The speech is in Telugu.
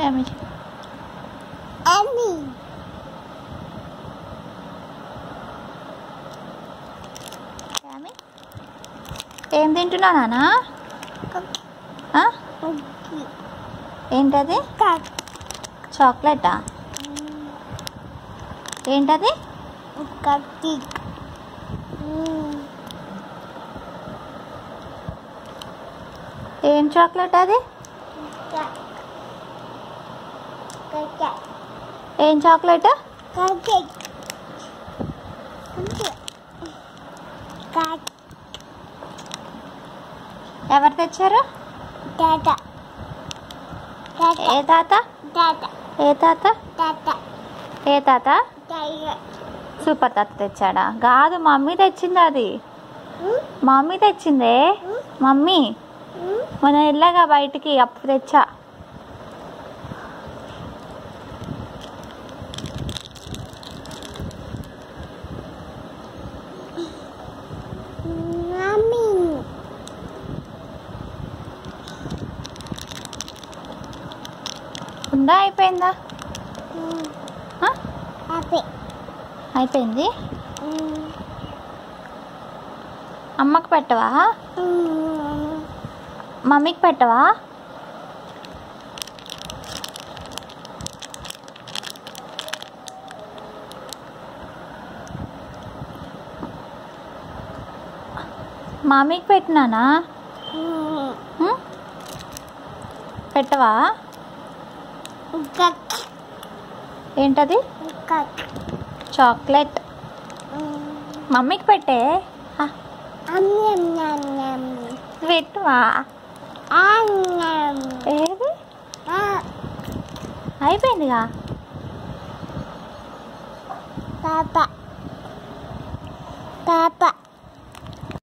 ఏమి Emmy. ఏమి ఏం తింటున్నావు నానా ఆ? Cookie. ఏంటది Cat. చాక్లెటా ఏంటది Cookie. Mm. ఏం చాక్లెట్ అది Cat. Cat. ఏం చాక్లెట్ Cookie. Cat. ఎవరు తెచ్చారు Tata. ఏ Tata. తాత Tata. ఏ తాత Tata. ఏ తాత Tiger. సూపర్ తాత తెచ్చాడా కాదు మమ్మీ తెచ్చింది అది Hmm? మమ్మీ తెచ్చిందే Hmm? Mummy Hmm? మొన్న వెళ్ళాగా బయటికి అప్పుడు తెచ్చా Mommy. ఉందా అయిపోయిందా Hmm. ఆ? Happy. అయిపోయింది Hmm. అమ్మకి పెట్టవా Hmm. మమ్మీకి పెట్టవా మమ్మీకి పెట్టినానా Hmm. ఉం? పెట్టవా Cat. ఏంటది Cat. Chocolate Hmm. మమ్మీకి పెట్టే ఆ, Am yum yum yum. పెట్టవా Am yum. ఏది Ah, అయిపోయిందిగా Papa. Papa.